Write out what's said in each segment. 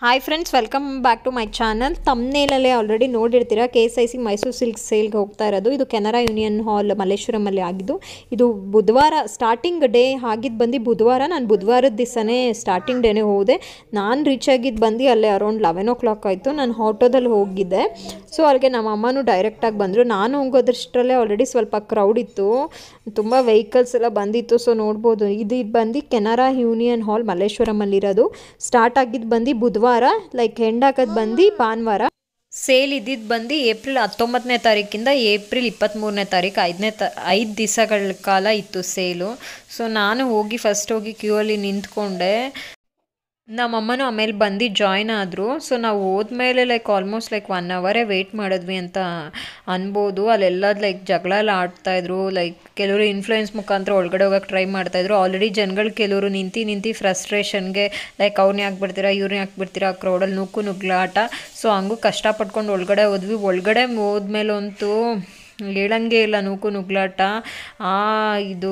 Hi friends welcome back to my channel ತಮ್ನೇಲಲ್ಲೇ already ನೋಡಿರ್ತೀರ K S I C Mysuru silk ಸೇಲ್ಗೆ ಹೋಗ್ತಾ ಇರೋದು ಇದು ಕೆನರಾ ಯೂನಿಯನ್ ಹಾಲ್ ಮಲ್ಲೇಶ್ವರಮಲ್ಲಿ ಆಗಿದ್ದು ಇದು ಬುಧವಾರ ಸ್ಟಾರ್ಟಿಂಗ್ ಡೇ ಆಗಿದ್ದು ಬಂದು ಬುಧವಾರ ನಾನು ಬುಧವಾರದ ದಿವಸನೇ ಸ್ಟಾರ್ಟಿಂಗ್ ಡೇನೇ ಹೋದೆ ನಾನು ರೀಚ್ ಆಗಿದ್ದು ಬಂದು ಅಲ್ಲೇ ಅರೌಂಡ್ ಲೆವೆನ್ ಓ ಕ್ಲಾಕ್ ಆಯಿತು ನಾನು ಆಟೋದಲ್ಲಿ ಹೋಗಿದ್ದೆ ಸೊ ಅಲ್ಲಿಗೆ ನಮ್ಮ ಅಮ್ಮನೂ ಡೈರೆಕ್ಟಾಗಿ ಬಂದರು ನಾನು ಹೋಗೋದ್ರಷ್ಟರಲ್ಲೇ ಆಲ್ರೆಡಿ ಸ್ವಲ್ಪ ಕ್ರೌಡ್ ಇತ್ತು ತುಂಬ ವೆಹಿಕಲ್ಸ್ ಎಲ್ಲ ಬಂದಿತ್ತು ಸೊ ನೋಡ್ಬೋದು ಇದು ಬಂದು ಕೆನರಾ ಯೂನಿಯನ್ ಹಾಲ್ ಮಲ್ಲೇಶ್ವರಮಲ್ಲಿರೋದು ಸ್ಟಾರ್ಟ್ ಆಗಿದ್ದು ಬಂದು ಬುಧವಾರ ಲೈಕ್ ಎಂಡ್ ಹಾಕೋದು ಬಂದು ಭಾನುವಾರ ಸೇಲ್ ಇದ್ದಿದ್ದು ಬಂದು ಏಪ್ರಿಲ್ ಹತ್ತೊಂಬತ್ತನೇ ತಾರೀಕಿಂದ ಏಪ್ರಿಲ್ ಇಪ್ಪತ್ತ್ಮೂರನೇ ತಾರೀಕು ಐದನೇ ತ ಐದು ದಿವಸಗಳ ಕಾಲ ಇತ್ತು ಸೇಲು ಸೊ ನಾನು ಹೋಗಿ ಫಸ್ಟ್ ಹೋಗಿ ಕ್ಯೂ ಅಲ್ಲಿ ನಿಂತ್ಕೊಂಡೆ ನಮ್ಮಮ್ಮನೂ ಆಮೇಲೆ ಬಂದು ಜಾಯ್ನ್ ಆದರು ಸೊ ನಾವು ಹೋದ್ಮೇಲೆ ಲೈಕ್ ಆಲ್ಮೋಸ್ಟ್ ಲೈಕ್ ಒನ್ ಅವರೇ ವೆಯ್ಟ್ ಮಾಡಿದ್ವಿ ಅಂತ ಅನ್ಬೋದು ಅಲ್ಲೆಲ್ಲ ಲೈಕ್ ಜಗಳ ಎಲ್ಲ ಆಡ್ತಾಯಿದ್ರು ಲೈಕ್ ಕೆಲವರು ಇನ್ಫ್ಲೂಯೆನ್ಸ್ ಮುಖಾಂತರ ಒಳಗಡೆ ಹೋಗಕ್ಕೆ ಟ್ರೈ ಮಾಡ್ತಾಯಿದ್ರು ಆಲ್ರೆಡಿ ಜನಗಳು ಕೆಲವರು ನಿಂತು ನಿಂತು ಫ್ರಸ್ಟ್ರೇಷನ್ಗೆ ಲೈಕ್ ಅವ್ರನ್ನೇ ಹಾಕ್ಬಿಡ್ತೀರಾ ಇವ್ರನ್ನೇ ಹಾಕ್ಬಿಡ್ತೀರಾ ಕ್ರೌಡಲ್ಲಿ ನುಕ್ಕು ನುಗ್ಲಾಟ ಸೊ ಹಂಗೂ ಕಷ್ಟಪಟ್ಕೊಂಡು ಒಳಗಡೆ ಹೋದ್ವಿ ಒಳಗಡೆ ಹೋದ್ಮೇಲಂತೂ ಹೇಳಂಗೆ ಇಲ್ಲ ನೂಕು ನುಗ್ಲಾಟ ಆ ಇದು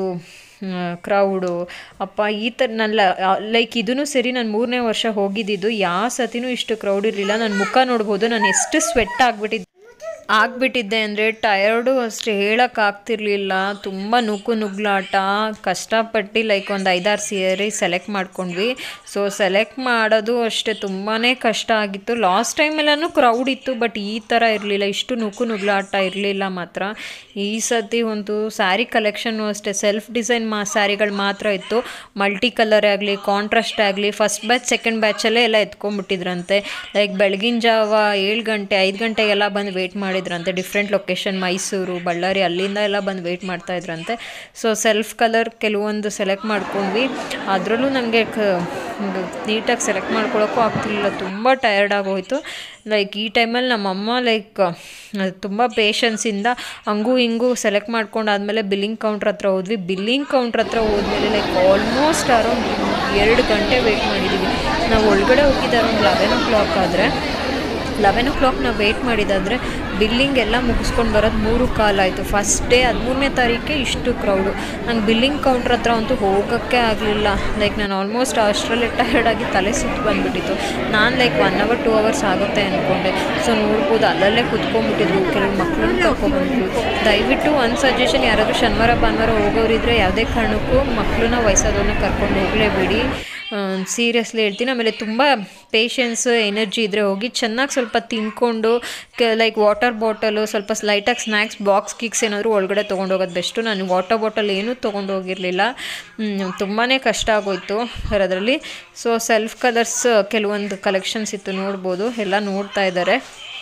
ಕ್ರೌಡು ಅಪ್ಪ ಈ ಥರ ನನ್ನ ಲೈಕ್ ಇದೂ ಸರಿ ನಾನು ಮೂರನೇ ವರ್ಷ ಹೋಗಿದ್ದಿದ್ದು ಯಾವ ಸತಿನೂ ಇಷ್ಟು ಕ್ರೌಡ್ ಇರಲಿಲ್ಲ ನನ್ನ ಮುಖ ನೋಡ್ಬೋದು ನಾನು ಎಷ್ಟು ಸ್ವೆಟ್ ಆಗಿಬಿಟ್ಟಿದ್ದೆ ಆಗ್ಬಿಟ್ಟಿದ್ದೆ ಅಂದರೆ ಟಯರ್ಡು ಅಷ್ಟು ಹೇಳೋಕ್ಕಾಗ್ತಿರ್ಲಿಲ್ಲ ತುಂಬ ನುಗ್ಗು ನುಗ್ಲಾಟ ಕಷ್ಟಪಟ್ಟು ಲೈಕ್ ಒಂದು ಐದಾರು ಸೀರೆ ಸೆಲೆಕ್ಟ್ ಮಾಡ್ಕೊಂಡ್ವಿ ಸೊ ಸೆಲೆಕ್ಟ್ ಮಾಡೋದು ಅಷ್ಟೇ ತುಂಬಾ ಕಷ್ಟ ಆಗಿತ್ತು ಲಾಸ್ಟ್ ಟೈಮೆಲ್ಲನೂ ಕ್ರೌಡ್ ಇತ್ತು ಬಟ್ ಈ ಥರ ಇರಲಿಲ್ಲ ಇಷ್ಟು ನುಗ್ಗು ನುಗ್ಲಾಟ ಇರಲಿಲ್ಲ ಮಾತ್ರ ಈ ಸತಿ ಒಂದು ಸ್ಯಾರಿ ಕಲೆಕ್ಷನ್ನು ಅಷ್ಟೇ ಸೆಲ್ಫ್ ಡಿಸೈನ್ ಮಾ ಸ್ಯಾರಿಗಳು ಮಾತ್ರ ಇತ್ತು ಮಲ್ಟಿ ಕಲರ್ ಆಗಲಿ ಕಾಂಟ್ರಾಸ್ಟ್ ಆಗಲಿ ಫಸ್ಟ್ ಬ್ಯಾಚ್ ಸೆಕೆಂಡ್ ಬ್ಯಾಚಲ್ಲೇ ಎಲ್ಲ ಎತ್ಕೊಂಡ್ಬಿಟ್ಟಿದ್ರಂತೆ ಲೈಕ್ ಬೆಳಗಿನ ಜಾವ ಏಳು ಗಂಟೆ ಐದು ಗಂಟೆಗೆಲ್ಲ ಬಂದು ವೆಯ್ಟ್ ಮಾಡಿದ್ರಂತೆ ಡಿಫ್ರೆಂಟ್ ಲೊಕೇಶನ್ ಮೈಸೂರು ಬಳ್ಳಾರಿ ಅಲ್ಲಿಂದ ಎಲ್ಲ ಬಂದು ವೆಯ್ಟ್ ಮಾಡ್ತಾ ಇದ್ರಂತೆ ಸೊ ಸೆಲ್ಫ್ ಕಲರ್ ಕೆಲವೊಂದು ಸೆಲೆಕ್ಟ್ ಮಾಡ್ಕೊಂಡ್ವಿ ಅದರಲ್ಲೂ ನನಗೆ ಕ ನೀಟಾಗಿ ಸೆಲೆಕ್ಟ್ ಮಾಡ್ಕೊಳ್ಳೋಕ್ಕೂ ಆಗ್ತಿರ್ಲಿಲ್ಲ ತುಂಬ ಟಯರ್ಡ್ ಆಗೋಯ್ತು ಲೈಕ್ ಈ ಟೈಮಲ್ಲಿ ನಮ್ಮಮ್ಮ ಲೈಕ್ ತುಂಬ ಪೇಷನ್ಸಿಂದ ಹಂಗೂ ಹಿಂಗೂ ಸೆಲೆಕ್ಟ್ ಮಾಡ್ಕೊಂಡಾದ್ಮೇಲೆ ಬಿಲ್ಲಿಂಗ್ ಕೌಂಟ್ರ್ ಹತ್ರ ಹೋದ್ವಿ ಬಿಲ್ಲಿಂಗ್ ಕೌಂಟ್ರ್ ಹತ್ರ ಹೋದ್ಮೇಲೆ ಲೈಕ್ ಆಲ್ಮೋಸ್ಟ್ ಅರೌಂಡ್ ಎರಡು ಗಂಟೆ ವೆಯ್ಟ್ ಮಾಡಿದ್ದೀವಿ ನಾವು ಒಳಗಡೆ ಹೋಗಿದ್ದು ಅರೌಂಡ್ ಲೆವೆನ್ ಓ ಕ್ಲಾಕ್ ಆದರೆ ಲೆವೆನ್ ಓ ಕ್ಲಾಕ್ ನಾವು ವೆಯ್ಟ್ ಮಾಡಿದ್ದಾದರೆ ಬಿಲ್ಲಿಂಗ್ ಎಲ್ಲ ಮುಗಿಸ್ಕೊಂಡು ಬರೋದು ಮೂರು ಕಾಲಾಯಿತು ಫಸ್ಟ್ ಡೇ ಹದಿಮೂರನೇ ತಾರೀಕೆ ಇಷ್ಟು ಕ್ರೌಡು ನಂಗೆ ಬಿಲ್ಲಿಂಗ್ ಕೌಂಟ್ರ್ ಹತ್ರ ಅಂತೂ ಹೋಗೋಕ್ಕೆ ಆಗಲಿಲ್ಲ ಲೈಕ್ ನಾನು ಆಲ್ಮೋಸ್ಟ್ ಅಷ್ಟರಲ್ಲೇ ಟಯರ್ಡ್ ಆಗಿ ತಲೆ ಸುತ್ತು ಬಂದುಬಿಟ್ಟಿತ್ತು ನಾನು like one hour two hours ಆಗುತ್ತೆ ಅಂದ್ಕೊಂಡೆ ಸೊ ನೋಡ್ಬೋದು ಅಲ್ಲಲ್ಲೇ ಕುತ್ಕೊಂಡ್ಬಿಟ್ಟಿದ್ರು ಕೆಲವು ಮಕ್ಕಳನ್ನ ಕರ್ಕೊಂಡ್ಬಂದ್ರು ದಯವಿಟ್ಟು ಒಂದು ಸಜೆಷನ್ ಯಾರಾದರೂ ಶನಿವಾರ ಭಾನುವಾರ ಹೋಗೋರಿದ್ರೆ ಯಾವುದೇ ಕಾರಣಕ್ಕೂ ಮಕ್ಕಳನ್ನ ವಯಸ್ಸಾದವ್ರನ್ನ ಕರ್ಕೊಂಡು ಹೋಗಲೇಬೇಡಿ ಸೀರಿಯಸ್ಲಿ ಹೇಳ್ತೀನಿ ಆಮೇಲೆ ತುಂಬ ಪೇಷನ್ಸ್ ಎನರ್ಜಿ ಇದ್ದರೆ ಹೋಗಿ ಚೆನ್ನಾಗಿ ಸ್ವಲ್ಪ ತಿನ್ಕೊಂಡು ಕ ಲೈಕ್ ವಾಟರ್ ಬಾಟಲು ಸ್ವಲ್ಪ ಲೈಟಾಗಿ ಸ್ನ್ಯಾಕ್ಸ್ ಬಾಕ್ಸ್ ಕಿಕ್ಸ್ ಏನಾದರೂ ಒಳಗಡೆ ತೊಗೊಂಡು ಹೋಗೋದು ಬೆಸ್ಟು ನಾನು ವಾಟರ್ ಬಾಟಲ್ ಏನೂ ತೊಗೊಂಡು ಹೋಗಿರಲಿಲ್ಲ ತುಂಬಾ ಕಷ್ಟ ಆಗೋಯ್ತು ಅದರಲ್ಲಿ ಸೊ ಸೆಲ್ಫ್ ಕಲರ್ಸ್ ಕೆಲವೊಂದು ಕಲೆಕ್ಷನ್ಸ್ ಇತ್ತು ನೋಡ್ಬೋದು ಎಲ್ಲ ನೋಡ್ತಾ ಇದ್ದಾರೆ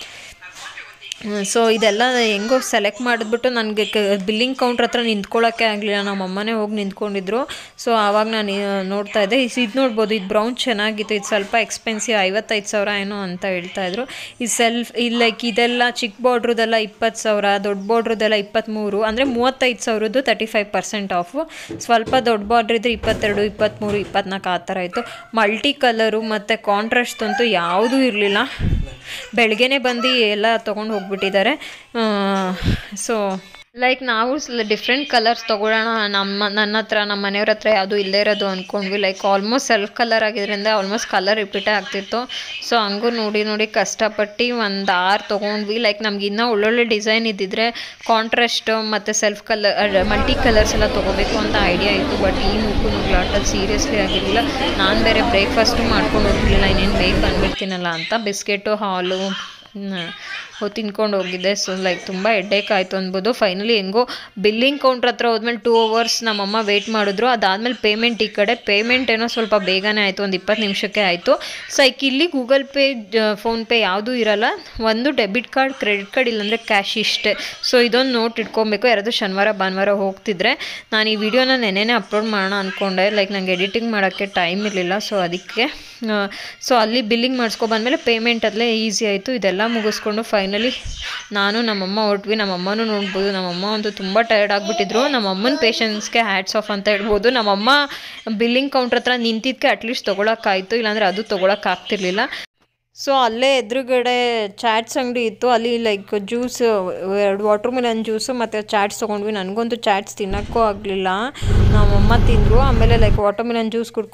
ಸೊ ಇದೆಲ್ಲ ಹೆಂಗೋ ಸೆಲೆಕ್ಟ್ ಮಾಡಿದ್ಬಿಟ್ಟು ನನಗೆ ಕ ಬಿಲ್ಲಿಂಗ್ ಕೌಂಟ್ರ್ ಹತ್ರ ನಿಂತ್ಕೊಳ್ಳೋಕ್ಕೆ ಆಗಲಿಲ್ಲ ನಮ್ಮ ಅಮ್ಮನೇ ಹೋಗಿ ನಿಂತ್ಕೊಂಡಿದ್ರು ಸೊ ಆವಾಗ ನಾನು ನೋಡ್ತಾ ಇದ್ದೆ ಇದು ನೋಡ್ಬೋದು ಇದು ಬ್ರೌನ್ ಚೆನ್ನಾಗಿತ್ತು ಇದು ಸ್ವಲ್ಪ ಎಕ್ಸ್ಪೆನ್ಸಿವ್ ಐವತ್ತೈದು ಸಾವಿರ ಏನೋ ಅಂತ ಹೇಳ್ತಾಯಿದ್ರು ಈ ಸೆಲ್ಫ್ ಇದು ಲೈಕ್ ಇದೆಲ್ಲ ಚಿಕ್ಕ ಬಾರ್ಡ್ರದೆಲ್ಲ ಇಪ್ಪತ್ತು ಸಾವಿರ ದೊಡ್ಡ ಬಾರ್ಡ್ರದೆಲ್ಲ ಇಪ್ಪತ್ತ್ಮೂರು ಅಂದರೆ ಮೂವತ್ತೈದು ಸಾವಿರದ್ದು ತರ್ಟಿ ಫೈವ್ ಪರ್ಸೆಂಟ್ ಆಫು ಸ್ವಲ್ಪ ದೊಡ್ಡ ಬಾರ್ಡ್ರ್ ಇದ್ದರೆ ಇಪ್ಪತ್ತೆರಡು ಇಪ್ಪತ್ತ್ಮೂರು ಇಪ್ಪತ್ನಾಲ್ಕು ಆ ಥರ ಇತ್ತು ಮಲ್ಟಿ ಕಲರು ಮತ್ತು ಕಾಂಟ್ರಾಸ್ಟ್ ಅಂತೂ ಯಾವುದೂ ಇರಲಿಲ್ಲ ಬೆಳಗ್ಗೆನೇ ಬಂದು ಎಲ್ಲ ತೊಗೊಂಡು ಹೋಗ್ಬಿಟ್ಟಿದ್ದಾರೆ ಸೊ ಲೈಕ್ ನಾವು ಡಿಫ್ರೆಂಟ್ ಕಲರ್ಸ್ ತೊಗೊಳ್ಳೋಣ ನಮ್ಮ ನನ್ನ ಹತ್ರ ನಮ್ಮ ಮನೆಯವ್ರ ಹತ್ರ ಯಾವುದೂ ಇಲ್ಲದೇ ಇರೋದು ಅಂದ್ಕೊಂಡ್ವಿ ಲೈಕ್ ಆಲ್ಮೋಸ್ಟ್ ಸೆಲ್ಫ್ ಕಲರ್ ಆಗಿದ್ದರಿಂದ ಆಲ್ಮೋಸ್ಟ್ ಕಲರ್ ರಿಪೀಟೇ ಆಗ್ತಿತ್ತು ಸೊ ಹಂಗೂ ನೋಡಿ ನೋಡಿ ಕಷ್ಟಪಟ್ಟು ಒಂದು ಆರು ತೊಗೊಂಡ್ವಿ ಲೈಕ್ ನಮ್ಗೆ ಇನ್ನೂ ಒಳ್ಳೊಳ್ಳೆ ಡಿಸೈನ್ ಇದ್ದಿದ್ರೆ ಕಾಂಟ್ರಾಸ್ಟ್ ಮತ್ತು ಸೆಲ್ಫ್ ಕಲರ್ ಮಲ್ಟಿ ಕಲರ್ಸ್ ಎಲ್ಲ ತೊಗೋಬೇಕು ಅಂತ ಐಡಿಯಾ ಇತ್ತು ಬಟ್ ಈ ನುಗ್ಗು ನುಗ್ಲಾಟಲ್ಲಿ ಸೀರಿಯಸ್ಲಿ ಆಗಿರಲಿಲ್ಲ ನಾನು ಬೇರೆ ಬ್ರೇಕ್ಫಾಸ್ಟು ಮಾಡ್ಕೊಂಡು ಹೋಗಿರಲಿಲ್ಲ ಇನ್ನೇನು ಬೇಗ ಬಂದುಬಿಡ್ತೀನಲ್ಲ ಅಂತ ಬಿಸ್ಕೆಟು ಹಾಲು ತಿನ್ಕೊಂಡು ಹೋಗಿದ್ದೆ ಸೊ ಲೈಕ್ ತುಂಬ ಹೆಡ್ಡೇಕ್ ಆಯಿತು ಅನ್ಬೋದು ಫೈನಲಿ ಹೆಂಗೋ ಬಿಲ್ಲಿಂಗ್ ಕೌಂಟ್ರ್ ಹತ್ರ ಹೋದ್ಮೇಲೆ ಟೂ ಅವರ್ಸ್ ನಮ್ಮಮ್ಮ ವೆಯ್ಟ್ ಮಾಡಿದ್ರು ಅದಾದಮೇಲೆ ಪೇಮೆಂಟ್ ಈ ಕಡೆ ಪೇಮೆಂಟ್ ಏನೋ ಸ್ವಲ್ಪ ಬೇಗನೆ ಆಯಿತು ಒಂದು ಇಪ್ಪತ್ತು ನಿಮಿಷಕ್ಕೆ ಆಯಿತು ಸೊ ಲೈಕ್ ಇಲ್ಲಿ ಗೂಗಲ್ ಪೇ ಫೋನ್ಪೇ ಯಾವುದೂ ಇರಲ್ಲ ಒಂದು ಡೆಬಿಟ್ ಕಾರ್ಡ್ ಕ್ರೆಡಿಟ್ ಕಾರ್ಡ್ ಇಲ್ಲಾಂದರೆ ಕ್ಯಾಶ್ ಇಷ್ಟೇ ಸೊ ಇದೊಂದು ನೋಟ್ ಇಟ್ಕೊಬೇಕು ಯಾರಾದರೂ ಶನಿವಾರ ಭಾನುವಾರ ಹೋಗ್ತಿದ್ರೆ ನಾನು ಈ ವಿಡಿಯೋನ ನೆನೆನೇ ಅಪ್ಲೋಡ್ ಮಾಡೋಣ ಅಂದ್ಕೊಂಡೆ ಲೈಕ್ ನಂಗೆ ಎಡಿಟಿಂಗ್ ಮಾಡೋಕ್ಕೆ ಟೈಮ್ ಇರಲಿಲ್ಲ ಸೊ ಅದಕ್ಕೆ ಸೊ ಅಲ್ಲಿ ಬಿಲ್ಲಿಂಗ್ ಮಾಡಿಸ್ಕೊಬಂದ್ಮೇಲೆ ಪೇಮೆಂಟ್ ಅಲ್ಲೇ ಈಸಿ ಆಯಿತು ಇದೆಲ್ಲ ಮುಗಿಸ್ಕೊಂಡು ಫೈನಲಿ ನಾನು ನಮ್ಮಮ್ಮ ಹೊರಟ್ವಿ ನಮ್ಮಮ್ಮನೂ ನೋಡ್ಬೋದು ನಮ್ಮಮ್ಮ ಅಂತೂ ತುಂಬ ಟಯರ್ಡ್ ಆಗಿಬಿಟ್ಟಿದ್ರು ನಮ್ಮಮ್ಮನ ಪೇಷನ್ಸ್ಗೆ ಹ್ಯಾಟ್ಸ್ ಆಫ್ ಅಂತ ಹೇಳ್ಬೋದು ನಮ್ಮಮ್ಮ ಬಿಲ್ಲಿಂಗ್ ಕೌಂಟ್ರ್ ಹತ್ರ ನಿಂತಿದ್ದಕ್ಕೆ ಅಟ್ಲೀಸ್ಟ್ ತೊಗೊಳಕ್ಕಾಯಿತು ಇಲ್ಲಾಂದರೆ ಅದು ತೊಗೊಳಕ್ಕಾಗ್ತಿರ್ಲಿಲ್ಲ ಸೊ ಅಲ್ಲೇ ಎದುರುಗಡೆ ಚಾಟ್ಸ್ ಅಂಗಡಿ ಇತ್ತು ಅಲ್ಲಿ ಲೈಕ್ ಜ್ಯೂಸ್ ಎರಡು ವಾಟರ್ ಮಿಲನ್ ಜ್ಯೂಸು ಮತ್ತು ಚಾಟ್ಸ್ ತೊಗೊಂಡ್ವಿ ನನಗಂತೂ ಚಾಟ್ಸ್ ತಿನ್ನೋಕ್ಕೂ ಆಗಲಿಲ್ಲ ನಮ್ಮಮ್ಮ ತಿಂದರು ಆಮೇಲೆ ಲೈಕ್ ವಾಟರ್ ಮಿಲನ್ ಜ್ಯೂಸ್ ಕುಡ್ಕೊಂಡು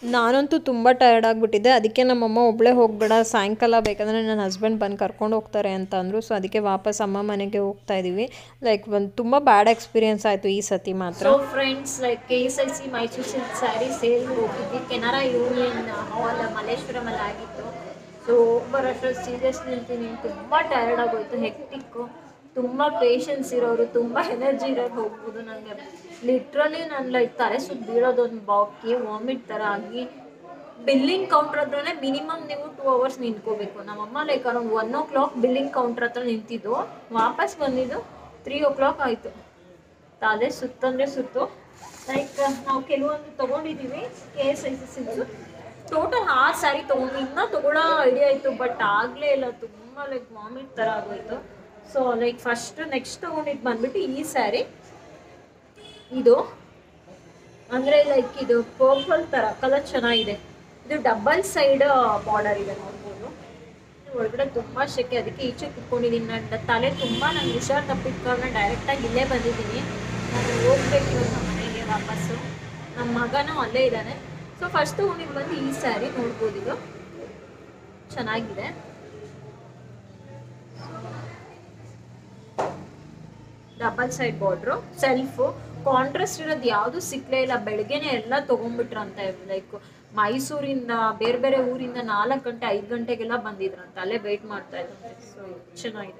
ನಾನಂತೂ ತುಂಬ ಟಯರ್ಡ್ ಆಗಿಬಿಟ್ಟಿದ್ದೆ ಅದಕ್ಕೆ ನಮ್ಮಮ್ಮ ಒಬ್ಬಳೇ ಹೋಗಬೇಡ ಸಾಯಂಕಾಲ ಬೇಕಂದರೆ ನನ್ನ ಹಸ್ಬೆಂಡ್ ಬಂದು ಕರ್ಕೊಂಡು ಹೋಗ್ತಾರೆ ಅಂತ ಅಂದರು ಸೊ ಅದಕ್ಕೆ ವಾಪಸ್ ಅಮ್ಮ ಮನೆಗೆ ಹೋಗ್ತಾ ಇದ್ದೀವಿ ಲೈಕ್ ಒಂದು ತುಂಬ ಬ್ಯಾಡ್ ಎಕ್ಸ್ಪೀರಿಯನ್ಸ್ ಆಯಿತು ಈ ಸತಿ ಮಾತ್ರ so friends like K S I C Mysuru silk sari sale ಹೋಗಿದ್ವಿ ಕೆನರಾ ಯೂನಿಯನ್ ಹಾಲ್ ಮಲ್ಲೇಶ್ವರಮಲ್ಲಿ ಆಗಿತ್ತು ಸೊ ಬರೋಷ್ಟು ಸೀರಿಯಸ್ ನಿಲ್ತೀನಿ ತುಂಬ ಟಯರ್ಡ್ ಆಗೋಯ್ತು ಹೆಕ್ಟಿಕ್ಕು ತುಂಬ ಪೇಷನ್ಸ್ ಇರೋರು ತುಂಬ ಎನರ್ಜಿ ಇರೋರು ಹೋಗ್ಬೋದು ನನಗೆ ಲಿಟ್ರಲಿ ನಾನು ಲೈಕ್ ತಲೆ ಸುತ್ತ ಬೀಳೋದೊಂದು ಬಾಕಿ ವಾಮಿಟ್ ಥರ ಆಗಿ ಬಿಲ್ಲಿಂಗ್ ಕೌಂಟ್ರ್ ಹತ್ರನೇ ಮಿನಿಮಮ್ ನೀವು ಟೂ ಅವರ್ಸ್ ನಿಂತ್ಕೋಬೇಕು ನಮ್ಮಮ್ಮ like around one o'clock billing counter ಹತ್ರ ನಿಂತಿದ್ದು ವಾಪಸ್ ಬಂದಿದ್ದು ತ್ರೀ ಓ ಕ್ಲಾಕ್ ಆಯಿತು ತಲೆ ಸುತ್ತಂದ್ರೆ ಸುತ್ತು ಲೈಕ್ ನಾವು ಕೆಲವೊಂದು ತಗೊಂಡಿದ್ದೀವಿ ಕೆ ಎಸ್ ಐ ಸಿ ಸಿಲ್ಸು ಟೋಟಲ್ ಆರು ಸ್ಯಾರಿ ತೊಗೊಂಡು ಇನ್ನೂ ತಗೊಳ್ಳೋ ಐಡಿಯಾ ಇತ್ತು ಬಟ್ ಆಗಲೇ ಇಲ್ಲ ತುಂಬ ಲೈಕ್ ವಾಮಿಟ್ ಥರ ಆಗೋಯ್ತು ಸೊ ಲೈಕ್ ಫಸ್ಟ್ ನೆಕ್ಸ್ಟ್ ತೊಗೊಂಡಿದ್ದು ಬಂದ್ಬಿಟ್ಟು ಈ ಸ್ಯಾರಿ ಇದು ಅಂದರೆ ಲೈಕ್ ಇದು ಪರ್ಪಲ್ ಥರ ಕಲರ್ ಚೆನ್ನಾಗಿದೆ ಇದು ಡಬಲ್ ಸೈಡ್ ಬಾರ್ಡರ್ ಇದೆ ನೋಡ್ಬೋದು ಒಳಗಡೆ ತುಂಬ ಶೆಕೆ ಅದಕ್ಕೆ ಈಚೆ ಕುತ್ಕೊಂಡಿದ್ದೀನಿ ನನ್ನ ತಲೆ ತುಂಬ ನಾನು ಹುಷಾರು ತಪ್ಪಿಟ್ಕೊಂಡು ಡೈರೆಕ್ಟಾಗಿ ಇಲ್ಲೇ ಬಂದಿದ್ದೀನಿ ನಾನು ಹೋಗ್ಬೇಕು ಇವಾಗ ನಮ್ಮ ಮನೆಗೆ ವಾಪಸ್ಸು ನಮ್ಮ ಮಗನೂ ಅಲ್ಲೇ ಇದ್ದಾನೆ ಸೊ ಫಸ್ಟ್ ತೊಗೊಂಡಿದ್ದು ಬಂದು ಈ ಸ್ಯಾರಿ ನೋಡ್ಬೋದು ಇದು ಚೆನ್ನಾಗಿದೆ double side border self contrast ಇರೋದು ಯಾವುದು ಸಿಕ್ಕಲೇ ಇಲ್ಲ ಬೆಳಗ್ಗೆನೆ ಎಲ್ಲ ತೊಗೊಂಡ್ಬಿಟ್ರಂತೆ ಲೈಕ್ ಮೈಸೂರಿಂದ ಬೇರೆ ಬೇರೆ ಊರಿಂದ ನಾಲ್ಕು ಗಂಟೆ ಐದು ಗಂಟೆಗೆಲ್ಲ ಬಂದಿದ್ರಂತೆ ಅಲ್ಲೇ ವೆಯ್ಟ್ ಮಾಡ್ತಾ ಇದ್ದಂತೆ ಸೊ ಚೆನ್ನಾಗಿದೆ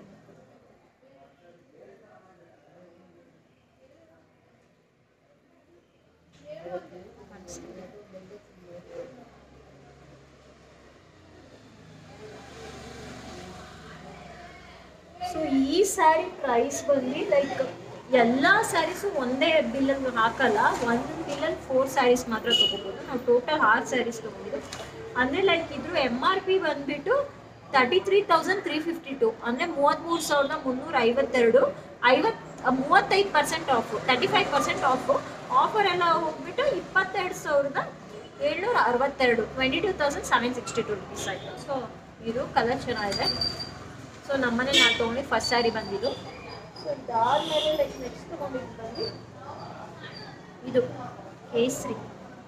ಸೊ ಈ ಸ್ಯಾರಿ ಪ್ರೈಸ್ ಬಂದು ಲೈಕ್ ಎಲ್ಲ ಸ್ಯಾರೀಸು ಒಂದೇ ಬಿಲ್ಲಲ್ಲಿ ಹಾಕಲ್ಲ ಒಂದು ಬಿಲ್ಲಲ್ಲಿ ಫೋರ್ ಸ್ಯಾರೀಸ್ ಮಾತ್ರ ತೊಗೋಬೋದು ನಾವು ಟೋಟಲ್ ಆರು ಸ್ಯಾರೀಸ್ ತೊಗೊಂಡಿದ್ದು ಅಂದರೆ ಲೈಕ್ ಇದ್ರ ಎಮ್ ಆರ್ ಪಿ ಬಂದುಬಿಟ್ಟು thirty three thousand three fifty two ಅಂದರೆ ಮೂವತ್ತ್ಮೂರು ಸಾವಿರದ ಮುನ್ನೂರ ಐವತ್ತೆರಡು ಐವತ್ತು ಮೂವತ್ತೈದು percent off thirty five percent off offer ಎಲ್ಲ ಹೋಗ್ಬಿಟ್ಟು ಇಪ್ಪತ್ತೆರಡು ಸಾವಿರದ ಏಳ್ನೂರ ಅರವತ್ತೆರಡು twenty two thousand seven sixty two rupees ಆಯಿತು ಸೊ ಇದು ಕಲರ್ ಚೆನ್ನಾಗಿದೆ ಸೊ ನಮ್ಮನೆ ನಾನು ತೊಗೊಂಡು ಫಸ್ಟ್ ಸ್ಯಾರಿ ಬಂದಿದ್ದು ಸೊ ಇದಾದ್ಮೇಲೆ ಲೈಕ್ ನೆಕ್ಸ್ಟ್ ತೊಗೊಂಡಿದ್ದು ಬಂದು ಇದು ಕೇಸರಿ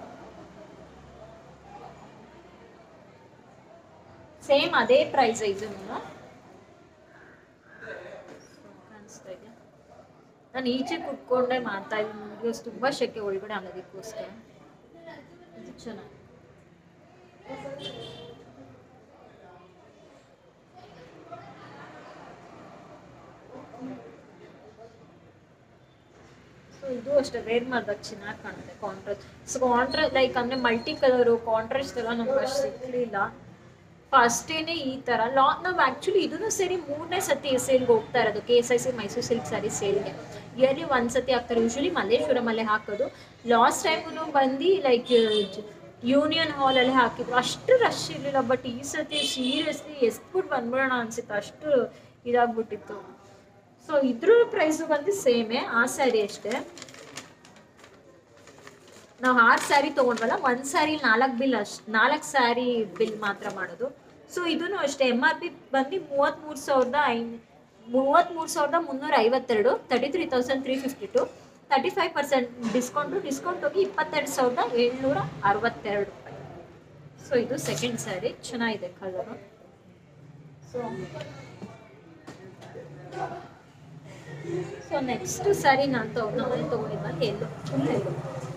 ಸೇಮ್ ಅದೇ ಪ್ರೈಸ್ ಇದು ಕಾಣಿಸ್ತಾ ಇದೆ ನಾನು ಈಚೆ ಕುತ್ಕೊಂಡೇ ಮಾಡ್ತಾ ಇದ್ದೀನಿ ವಿಡಿಯೋಸ್ ತುಂಬ ಶೆಕೆ ಒಳಗಡೆ ಅನ್ನೋದಕ್ಕೋಸ್ಕರ ಇದು ಚೆನ್ನಾಗಿ ಸೊ ಇದು ಅಷ್ಟೇ ವೇರ್ ಮಾಡಿದಾಗ ಚೆನ್ನಾಗಿ ಕಾಣುತ್ತೆ ಕಾಂಟ್ರಾಸ್ಟ್ ಸೊ ಕಾಂಟ್ರಾಸ್ಟ್ ಲೈಕ್ ಅಂದರೆ ಮಲ್ಟಿ ಕಲರು ಕಾಂಟ್ರಾಸ್ಟ್ ಎಲ್ಲ ನಮ್ಗೆ ಅಷ್ಟು ಸಿಕ್ಕಲಿಲ್ಲ ಫಸ್ಟೇನೆ ಈ ಥರ ಲಾ ನಾವು ಆ್ಯಕ್ಚುಲಿ ಇದನ್ನು ಸೇರಿ ಮೂರನೇ ಸತಿ ಸೇಲ್ಗೆ ಹೋಗ್ತಾ ಇರೋದು K S I C Mysuru silk sari ಸೇಲ್ಗೆ ಇಯರ್ಲಿ ಒಂದು ಸತಿ ಹಾಕ್ತಾರೆ ಯೂಶ್ವಲಿ ಮಲ್ಲೇಶ್ವರಮಲ್ಲೇ ಹಾಕೋದು ಲಾಸ್ಟ್ ಟೈಮು ಬಂದು ಲೈಕ್ ಯೂನಿಯನ್ ಹಾಲಲ್ಲಿ ಹಾಕಿದ್ರು ಅಷ್ಟು ರಶ್ ಇರಲಿಲ್ಲ ಬಟ್ ಈ ಸತಿ ಸೀರಿಯಸ್ಲಿ ಎಸ್ಬಿಟ್ಟು ಬಂದ್ಬಿಡೋಣ ಅನ್ಸುತ್ತೆ ಅಷ್ಟು ಇದಾಗ್ಬಿಟ್ಟಿತ್ತು ಸೊ ಇದ್ರ ಪ್ರೈಸು ಬಂದು ಸೇಮೇ ಆ ಸ್ಯಾರಿ ಅಷ್ಟೇ ನಾವು ಆರು ಸ್ಯಾರಿ ತೊಗೊಂಡ್ವಲ್ಲ ಒಂದು ಸ್ಯಾರಿ ನಾಲ್ಕು ಬಿಲ್ ಅಷ್ಟು ನಾಲ್ಕು ಸ್ಯಾರಿ ಬಿಲ್ ಮಾತ್ರ ಮಾಡೋದು ಸೊ ಇದನ್ನು ಅಷ್ಟೇ ಎಮ್ ಆರ್ ಪಿ ಬಂದು ಮೂವತ್ತ್ಮೂರು ಸಾವಿರದ ಐ ಮೂವತ್ತ್ಮೂರು ಸಾವಿರದ ಮುನ್ನೂರ ಐವತ್ತೆರಡು thirty three thousand three fifty two thirty five percent discount discount ಹೋಗಿ ಇಪ್ಪತ್ತೆರಡು ಸಾವಿರದ ಏಳ್ನೂರ ಅರವತ್ತೆರಡು ರೂಪಾಯಿ ಸೊ ಇದು ಸೆಕೆಂಡ್ ಸ್ಯಾರಿ ಚೆನ್ನಾಗಿದೆ colour so so next sari ನಾನು ತಗೊ ನಮ್ಮನೆ ತೊಗೊಂಡಿದ್ದಲ್ಲಿ ಎಲ್ಲು ಫುಲ್ ಎಲ್ಲು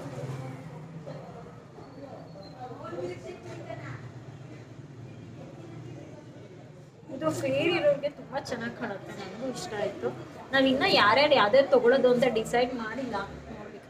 ಇದು ಫೇರ್ ಇರೋರಿಗೆ ತುಂಬ ಚೆನ್ನಾಗಿ ಕಾಣುತ್ತೆ ನನಗೂ ಇಷ್ಟ ಆಯಿತು ನಾವು ಇನ್ನೂ ಯಾರ್ಯಾರು ಯಾವ್ದಾರು ತೊಗೊಳೋದು ಅಂತ ಡಿಸೈಡ್ ಮಾಡಿಲ್ಲ ನೋಡ್ಬೇಕು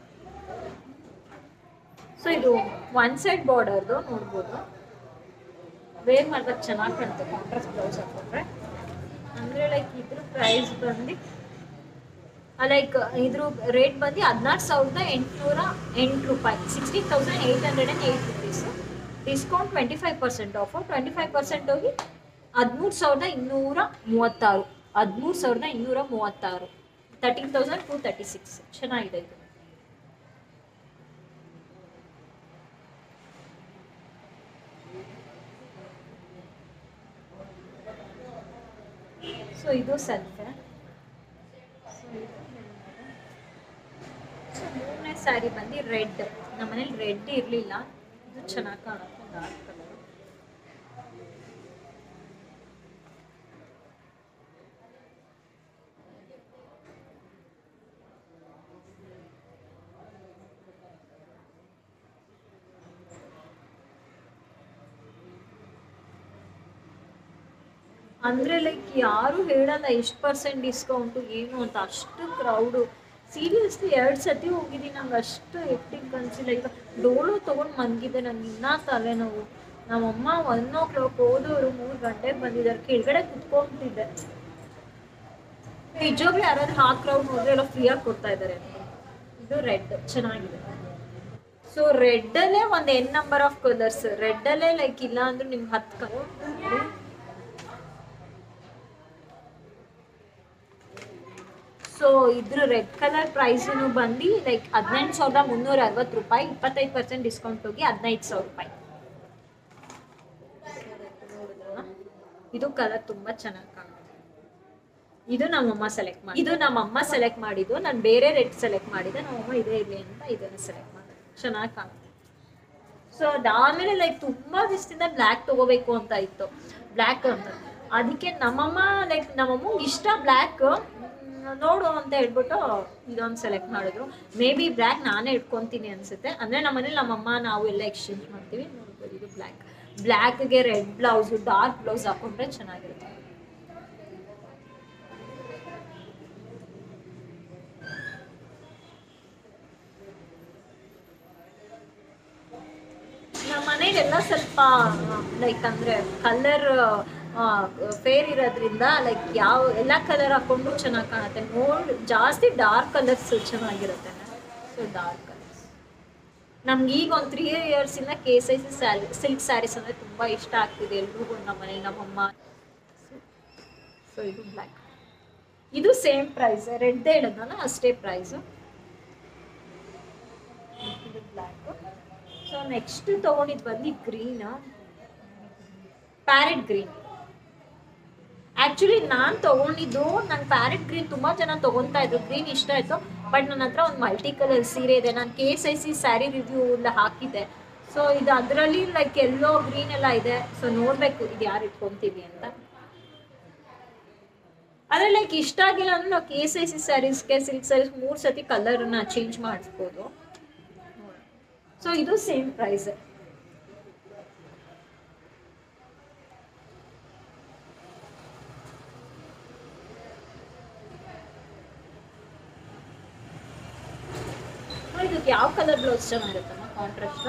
ಸೊ ಇದು ಒನ್ ಸೈಡ್ ಬಾರ್ಡರ್ದು ನೋಡ್ಬೋದು ವೇರ್ ಮಾಡಿದಾಗ ಚೆನ್ನಾಗಿ ಕಾಣುತ್ತೆ ಕಾಂಟ್ರಾಸ್ಟ್ ಬ್ಲೌಸ್ ಹಾಕೊಂಡ್ರೆ ಅಂದರೆ ಲೈಕ್ ಇದ್ರ ಪ್ರೈಸ್ ಬಂದು ಲೈಕ್ ಇದ್ರ ರೇಟ್ ಬಂದು ಹದಿನಾರು ಸಾವಿರದ ಎಂಟುನೂರ ಎಂಟು ರೂಪಾಯಿ sixteen thousand eight hundred and eight rupees discount twenty five percent off twenty five percent ಹೋಗಿ ಹದಿಮೂರು ಸಾವಿರದ ಇನ್ನೂರ ಮೂವತ್ತಾರು ಹದಿಮೂರು ಸಾವಿರದ ಇನ್ನೂರ ಮೂವತ್ತಾರು thirteen thousand two thirty six ಚೆನ್ನಾಗಿದೆ ಇದು ಸೊ ಇದು ಸೆಲ್ಫೆ ಸೊ ಮೂರನೇ ಸ್ಯಾರಿ ಬಂದು ರೆಡ್ ನಮ್ಮನೇಲಿ ರೆಡ್ ಇರಲಿಲ್ಲ ಇದು ಚೆನ್ನಾಗಿ ಕಾಣುತ್ತೆ ಡಾರ್ಕ್ ಕಲರ್ ಅಂದ್ರೆ ಲೈಕ್ ಯಾರು ಹೇಳಲ್ಲ ಎಷ್ಟು ಪರ್ಸೆಂಟ್ ಡಿಸ್ಕೌಂಟು ಏನು ಅಂತ ಅಷ್ಟು ಕ್ರೌಡು ಸೀರಿಯಸ್ಲಿ ಎರಡು ಸತಿ ಹೋಗಿದ್ದೀನಿ ನಂಗೆ ಅಷ್ಟು ಎಟ್ಟಿಗೆ ಅನ್ಸಿಲ್ಲ ಈಗ ಡೋಲೋ ತೊಗೊಂಡು ಮನ್ಗಿದೆ ನನಗೆ ಇನ್ನೂ ತಲೆನೋವು ನಮ್ಮಮ್ಮ ಒನ್ ಓ ಕ್ಲಾಕ್ ಹೋದವರು ಮೂರು ಗಂಟೆಗೆ ಬಂದಿದ್ದಾರೆ ಕೆಳಗಡೆ ಕುತ್ಕೊಂತಿದ್ದೆ ನಿಜವಾಗ್ಲೂ ಯಾರಾದ್ರೂ ಆ ಕ್ರೌಡ್ ಹೋದ್ರೆ ಎಲ್ಲ ಫ್ರೀಯಾಗಿ ಕೊಡ್ತಾ ಇದ್ದಾರೆ ಇದು ರೆಡ್ ಚೆನ್ನಾಗಿದೆ ಸೊ ರೆಡ್ಡಲ್ಲೇ ಒಂದು ಎನ್ ನಂಬರ್ ಆಫ್ ಕಲರ್ಸ್ ರೆಡ್ಡಲ್ಲೇ ಲೈಕ್ ಇಲ್ಲ ಅಂದ್ರೆ ನಿಮ್ಗೆ ಹತ್ತು ಕಲರ್ ಸೊ ಇದ್ರ ರೆಡ್ ಕಲರ್ ಪ್ರೈಸನು ಬಂದು ಲೈಕ್ ಹದಿನೆಂಟು ಸಾವಿರದ ಮುನ್ನೂರ ಅರವತ್ತು ರೂಪಾಯಿ ಇಪ್ಪತ್ತೈದು ಪರ್ಸೆಂಟ್ ಡಿಸ್ಕೌಂಟ್ ಹೋಗಿ ಹದಿನೈದು ಸಾವಿರ ರೂಪಾಯಿ ನೋಡಿದ್ರಲ್ಲ? ಇದು ಕಲರ್ ತುಂಬಾ ಚೆನ್ನಾಗಿ ಕಾಣುತ್ತೆ ಇದು ನಮ್ಮಮ್ಮ ಸೆಲೆಕ್ಟ್ ಮಾಡಿ ಇದು ನಮ್ಮಮ್ಮ ಸೆಲೆಕ್ಟ್ ಮಾಡಿದ್ದು ನಾನು ಬೇರೆ ರೆಡ್ ಸೆಲೆಕ್ಟ್ ಮಾಡಿದ್ದೆ ನಮ್ಮಮ್ಮ ಇದೇ ಇರಲಿ ಅಂತ ಇದನ್ನ ಸೆಲೆಕ್ಟ್ ಮಾಡಿದೆ ಚೆನ್ನಾಗಿ ಕಾಣುತ್ತೆ ಸೊ ಅದಾದ್ಮೇಲೆ ಲೈಕ್ ತುಂಬಾ ದಿವಸದಿಂದ ಬ್ಲ್ಯಾಕ್ ತಗೋಬೇಕು ಅಂತ ಇತ್ತು ಬ್ಲ್ಯಾಕ್ ಅಂತ ಅದಕ್ಕೆ ನಮ್ಮಮ್ಮ ಲೈಕ್ ನಮ್ಮಮ್ಮ ಇಷ್ಟ ಬ್ಲ್ಯಾಕ್ ನೋಡು ಅಂತ ಹೇಳ್ಬಿಟ್ಟು ಇದೊಂದು ಸೆಲೆಕ್ಟ್ ಮಾಡಿದ್ರು ಮೇ ಬಿ ಬ್ಲ್ಯಾಕ್ ನಾನೇ ಇಟ್ಕೊಂತೀನಿ ಅನ್ಸುತ್ತೆ ಅಂದ್ರೆ ನಮ್ಮನೇಲಿ ನಮ್ಮಮ್ಮ ನಾವು ಎಲ್ಲ ಎಕ್ಸ್ಚೇಂಜ್ ಮಾಡ್ತೀವಿ ನೋಡ್ಬೋದು ಇದು ಬ್ಲ್ಯಾಕ್ ಬ್ಲ್ಯಾಕ್ಗೆ ರೆಡ್ ಬ್ಲೌಸ್ ಡಾರ್ಕ್ ಬ್ಲೌಸ್ ಹಾಕೊಂಡ್ರೆ ಚೆನ್ನಾಗಿರುತ್ತೆ ನಮ್ಮ ಮನೇಲೆಲ್ಲ ಸ್ವಲ್ಪ ಲೈಕ್ ಅಂದ್ರೆ ಕಲರ್ ಫೇರ್ ಇರೋದ್ರಿಂದ ಲೈಕ್ ಯಾವ ಎಲ್ಲ ಕಲರ್ ಹಾಕೊಂಡು ಚೆನ್ನಾಗಿ ಕಾಣುತ್ತೆ ನೋಡ್ ಜಾಸ್ತಿ ಡಾರ್ಕ್ ಕಲರ್ಸ್ ಚೆನ್ನಾಗಿರುತ್ತೆ ಸೊ ಡಾರ್ಕ್ ಕಲರ್ಸ್ ನಮ್ಗೆ ಈಗ ಒಂದು ತ್ರೀ ಇಯರ್ಸಿಂದ K S I C sari silk saris ಅಂದರೆ ತುಂಬ ಇಷ್ಟ ಆಗ್ತಿದೆ ಎಲ್ರಿಗೂ ನಮ್ಮ ಮನೇಲಿ ನಮ್ಮಮ್ಮ ಸೊ ಇದು ಬ್ಲ್ಯಾಕ್ ಇದು ಸೇಮ್ ಪ್ರೈಸ್ ರೆಡ್ ಹೇಳಿದ್ನಲ್ಲ ಅಷ್ಟೇ ಪ್ರೈಸು ಇದು ಬ್ಲ್ಯಾಕ್ ಸೊ ನೆಕ್ಸ್ಟ್ ತೊಗೊಂಡಿದ್ದು ಬಂದು ಗ್ರೀನ್ ಪ್ಯಾರೆಟ್ ಗ್ರೀನ್ ಆಕ್ಚುಲಿ ನಾನು ತಗೊಂಡಿದ್ದು ನನ್ನ ಪ್ಯಾರೆಟ್ ಗ್ರೀನ್ ತುಂಬಾ ಜನ ತಗೊಂತಾ ಇದ್ರು ಗ್ರೀನ್ ಇಷ್ಟ ಆಯ್ತು ಬಟ್ ನನ್ನ ಹತ್ರ ಒಂದು ಮಲ್ಟಿ ಕಲರ್ ಸೀರೆ ಇದೆ ನಾನು K S I C sari review ಎಲ್ಲ ಹಾಕಿದ್ದೆ ಸೊ ಇದು ಅದರಲ್ಲಿ ಲೈಕ್ ಎಲ್ಲೋ ಗ್ರೀನ್ ಎಲ್ಲ ಇದೆ ಸೊ ನೋಡಬೇಕು ಇದು ಯಾರು ಇಟ್ಕೊಂತೀವಿ ಅಂತ ಆದರೆ ಲೈಕ್ ಇಷ್ಟ ಆಗಿಲ್ಲ ಅಂದ್ರೆ ನಾವು ಕೆ ಎಸ್ ಐ ಸಿ ಸ್ಯಾರೀಸ್ಗೆ ಸಿಲ್ಕ್ ಸ್ಯಾರೀಸ್ ಮೂರು ಸತಿ ಕಲರ್ನ ಚೇಂಜ್ ಮಾಡಿಸ್ಬೋದು ಸೊ ಇದು ಸೇಮ್ ಪ್ರೈಸ್ ಇದಕ್ಕೆ ಯಾವ ಕಲರ್ ಬ್ಲೌಸ್ ಚೆನ್ನಾಗಿರುತ್ತಮ್ಮ ಕಾಂಟ್ರಾಸ್ಟ್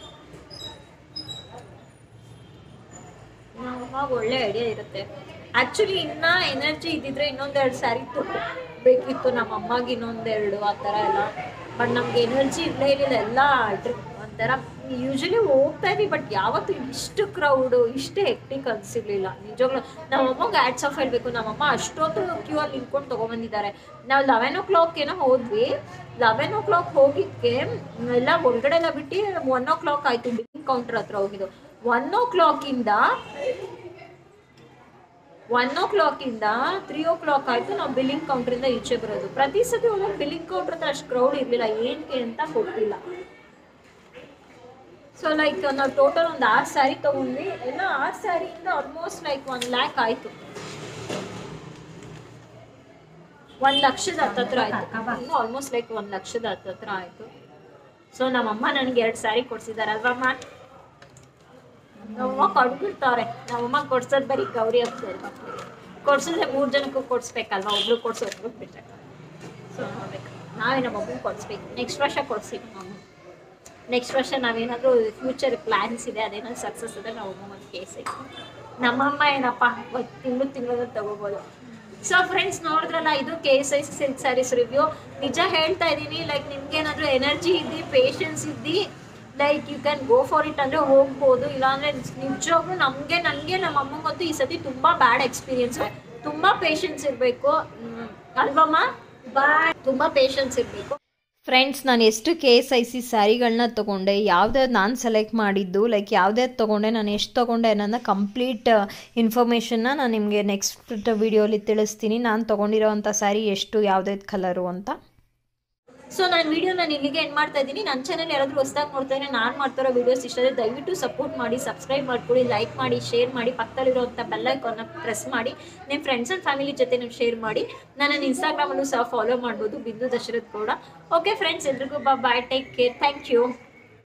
ಅವಾಗ ಒಳ್ಳೆ ಐಡಿಯಾ ಇರುತ್ತೆ ಆಕ್ಚುಲಿ ಇನ್ನ ಎನರ್ಜಿ ಇದ್ದಿದ್ರೆ ಇನ್ನೊಂದೆರಡು ಸ್ಯಾರಿ ಬೇಕಿತ್ತು ನಮ್ಮ ಅಮ್ಮಗೆ ಇನ್ನೊಂದೆರಡು ಆ ಥರ ಎಲ್ಲ ಬಟ್ ನಮ್ಗೆ ಎನರ್ಜಿ ಇರಲೇ ಇರಲಿಲ್ಲ ಎಲ್ಲ ಟ್ರಿಪ್ ಒಂಥರ ಯೂಶಲಿ ಹೋಗ್ತಾ ಇದ್ವಿ ಬಟ್ ಯಾವತ್ತೂ ಇಷ್ಟು ಕ್ರೌಡು ಇಷ್ಟೇ ಹೆಕ್ಟಿಕ್ ಅನ್ಸಿರ್ಲಿಲ್ಲ ನಿಜವಾಗ್ಲೂ ನಮ್ಮ ಅಮ್ಮಗೆ ಆ್ಯಡ್ಸ್ ಆಫ್ ಹೇಳಬೇಕು ನಮ್ಮಮ್ಮ ಅಷ್ಟೊತ್ತು ಕ್ಯೂ ಅಲ್ಲಿ ನಿಂತ್ಕೊಂಡು ತೊಗೊಂಬಂದಿದ್ದಾರೆ ನಾವು ಲೆವೆನ್ ಓ ಕ್ಲಾಕ್ ಏನೋ ಹೋದ್ವಿ ಲೆವೆನ್ ಓ ಕ್ಲಾಕ್ ಹೋಗಿದ್ದಕ್ಕೆ ಎಲ್ಲ ಹೊರಗಡೆ ಎಲ್ಲ ಬಿಟ್ಟು ಒನ್ ಓ ಕ್ಲಾಕ್ ಆಯಿತು ಬಿಲ್ಲಿಂಗ್ ಕೌಂಟರ್ ಹತ್ರ ಹೋಗಿದ್ದು ಒನ್ ಓ ಕ್ಲಾಕಿಂದ ಒನ್ ಓ ಕ್ಲಾಕಿಂದ ತ್ರೀ ಓ ಕ್ಲಾಕ್ ಆಯಿತು ನಾವು ಬಿಲ್ಲಿಂಗ್ ಕೌಂಟ್ರಿಂದ ಈಚೆ ಬರೋದು ಪ್ರತಿ ಸತಿ ಹೋದಾಗ ಬಿಲ್ಲಿಂಗ್ ಕೌಂಟ್ರ್ ಹತ್ರ ಅಷ್ಟು ಕ್ರೌಡ್ ಇರಲಿಲ್ಲ ಏನಕ್ಕೆ ಅಂತ ಗೊತ್ತಿಲ್ಲ ಸೊ ಲೈಕ್ ನಾವು ಟೋಟಲ್ ಒಂದು ಆರು ಸ್ಯಾರಿ ತೊಗೊಂಡ್ವಿ ಎಲ್ಲ ಆರು ಸ್ಯಾರಿಯಿಂದ ಆಲ್ಮೋಸ್ಟ್ ಲೈಕ್ ಒನ್ ಲ್ಯಾಕ್ ಆಯಿತು ಒಂದು ಲಕ್ಷದ ಹತ್ತತ್ರ ಆಯಿತು ಆಲ್ಮೋಸ್ಟ್ ಲೈಕ್ ಒಂದು ಲಕ್ಷದ ಹತ್ತತ್ರ ಆಯಿತು ಸೊ ನಮ್ಮಮ್ಮ ನನಗೆ ಎರಡು ಸ್ಯಾರಿ ಕೊಡ್ಸಿದ್ದಾರೆ ಅಲ್ವಮ್ಮ ನಮ್ಮಮ್ಮ ಕೊಟ್ಬಿಡ್ತಾವ್ರೆ ನಮ್ಮಮ್ಮ ಕೊಡ್ಸೋದು ಬರೀ ಗೌರಿ ಹಬ್ಬದಲ್ಲಿ ಮಕ್ಕಳಿಗೆ ಕೊಡ್ಸಿದ್ರೆ ಮೂರು ಜನಕ್ಕೂ ಕೊಡಿಸ್ಬೇಕಲ್ವಾ ಒಬ್ರು ಕೊಡ್ಸಿ ಒಬ್ರು ಬಿಟ್ಟರೆ ಸೊ ನೋಡ್ಬೇಕು ನಾವೇ ನಮ್ಮ ಮಗು ಕೊಡಿಸ್ಬೇಕು ನೆಕ್ಸ್ಟ್ ವರ್ಷ ಕೊಡ್ಸಿವಿ ನಮ್ಮ ನೆಕ್ಸ್ಟ್ ವರ್ಷ ನಾವೇನಾದರೂ ಫ್ಯೂಚರ್ ಪ್ಲ್ಯಾನ್ಸ್ ಇದೆ ಅದೇನಾದ್ರು ಸಕ್ಸಸ್ ಇದೆ ನಾವು ಅಮ್ಮ ಒಂದು ಕೇಸ್ ಐತಿ ನಮ್ಮಮ್ಮ ಏನಪ್ಪ ಒಂದು ತಿಂಗಳು ತಿಂಗಳು ತಗೋಬೋದು ಸೊ ಫ್ರೆಂಡ್ಸ್ ನೋಡಿದ್ರಲ್ಲ ಇದು K S I silk saris review ನಿಜ ಹೇಳ್ತಾ ಇದ್ದೀನಿ ಲೈಕ್ ನಿಮ್ಗೆ ಏನಾದರೂ ಎನರ್ಜಿ ಇದ್ದು ಪೇಷನ್ಸ್ ಇದ್ದು like you can go for it ಅಂದರೆ ಹೋಗ್ಬೋದು ಇಲ್ಲಾಂದರೆ ನಿಜವಾಗ್ಲೂ ನಮಗೆ ನನಗೆ ನಮ್ಮ ಅಮ್ಮಂಗಂತೂ ಈ ಸತಿ ತುಂಬ ಬ್ಯಾಡ್ ಎಕ್ಸ್ಪೀರಿಯನ್ಸ್ ತುಂಬ ಪೇಷನ್ಸ್ ಇರಬೇಕು ಅಲ್ವಮ್ಮ ಬಾಯ್ ತುಂಬ ಪೇಷನ್ಸ್ ಇರಬೇಕು ಫ್ರೆಂಡ್ಸ್ ನಾನು ಎಷ್ಟು ಕೆ ಎಸ್ ಐ ಸಿ ಸ್ಯಾರಿಗಳನ್ನ ತೊಗೊಂಡೆ ಯಾವ್ದಾವ್ದು ನಾನು ಸೆಲೆಕ್ಟ್ ಮಾಡಿದ್ದು ಲೈಕ್ ಯಾವ್ದ್ಯಾವ್ದು ತೊಗೊಂಡೆ ನಾನು ಎಷ್ಟು ತೊಗೊಂಡೆ ಅನ್ನೋದನ್ನ ಕಂಪ್ಲೀಟ್ ಇನ್ಫಾರ್ಮೇಷನ್ನ ನಾನು ನಿಮಗೆ ನೆಕ್ಸ್ಟ್ ವಿಡಿಯೋಲಿ ತಿಳಿಸ್ತೀನಿ ನಾನು ತೊಗೊಂಡಿರೋವಂಥ ಸ್ಯಾರಿ ಎಷ್ಟು ಯಾವ್ದಾವ್ದು ಕಲರು ಅಂತ ಸೊ ನಾನು ವಿಡಿಯೋ ನಾನು ಇಲ್ಲಿಗೆ ಎಂಡ್ ಮಾಡ್ತಾ ಇದ್ದೀನಿ ನನ್ನ ಚಾನಲ್ ಯಾರಾದರೂ ಹೊಸದಾಗಿ ನೋಡ್ತಾ ಇದ್ರೆ ನಾನು ಮಾಡ್ತಿರೋ ವೀಡಿಯೋಸ್ ಇಷ್ಟ ಆದರೆ ದಯವಿಟ್ಟು ಸಪೋರ್ಟ್ ಮಾಡಿ ಸಬ್ಸ್ಕ್ರೈಬ್ ಮಾಡ್ಕೊಳ್ಳಿ ಲೈಕ್ ಮಾಡಿ ಶೇರ್ ಮಾಡಿ ಪಕ್ಕದಲ್ಲಿರುವಂಥ ಬೆಲ್ಲೈಕಾನ್ನ ಪ್ರೆಸ್ ಮಾಡಿ ನಿಮ್ಮ ಫ್ರೆಂಡ್ಸ್ ಆ್ಯಂಡ್ ಫ್ಯಾಮಿಲಿ ಜೊತೆ ನೀವು ಶೇರ್ ಮಾಡಿ ನನ್ನ ಇನ್ಸ್ಟಾಗ್ರಾಮಲ್ಲೂ ಸಹ ಫಾಲೋ ಮಾಡ್ಬೋದು ಬಿಂದು ದಶರಥ್ ಕೂಡ ಓಕೆ ಫ್ರೆಂಡ್ಸ್ ಎಲ್ರಿಗೂ bye take care thank you